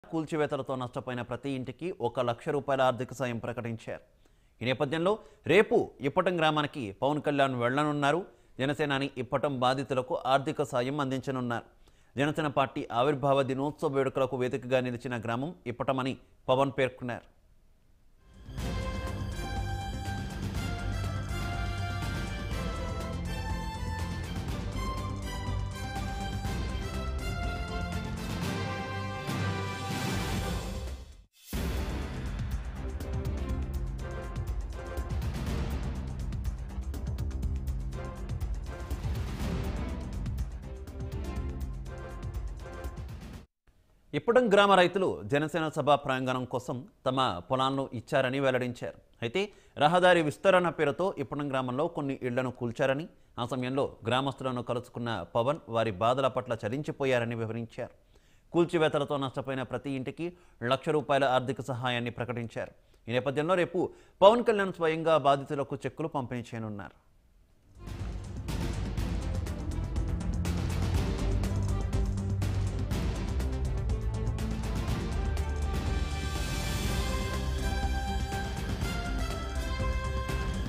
కూల్చివేతలతో నష్టపోయిన ప్రతి ఇంటికి ఒక లక్ష రూపాయల ఆర్థిక సాయం ప్రకటించారు ఈ నేపథ్యంలో రేపు ఇప్పటం గ్రామానికి పవన్ కళ్యాణ్ వెళ్లనున్నారు జనసేనాని ఇప్పటం బాధితులకు ఆర్థిక సాయం అందించనున్నారు జనసేన పార్టీ ఆవిర్భావ దినోత్సవ వేడుకలకు వేదికగా నిలిచిన గ్రామం ఇప్పటమని పవన్ పేర్కొన్నారు ఇప్పటం గ్రామ రైతులు జనసేన సభ ప్రాంగణం కోసం తమ పొలాలను ఇచ్చారని వెల్లడించారు అయితే రహదారి విస్తరణ పేరుతో ఇప్పటం గ్రామంలో కొన్ని ఇళ్లను కూల్చారని ఆ సమయంలో గ్రామస్తులను కలుసుకున్న పవన్ వారి బాధల పట్ల చలించిపోయారని వివరించారు కూల్చివేతలతో నష్టపోయిన ప్రతి ఇంటికి లక్ష రూపాయల ఆర్థిక సహాయాన్ని ప్రకటించారు ఈ నేపథ్యంలో రేపు పవన్ కళ్యాణ్ స్వయంగా బాధితులకు చెక్కులు పంపిణీ చేయనున్నారు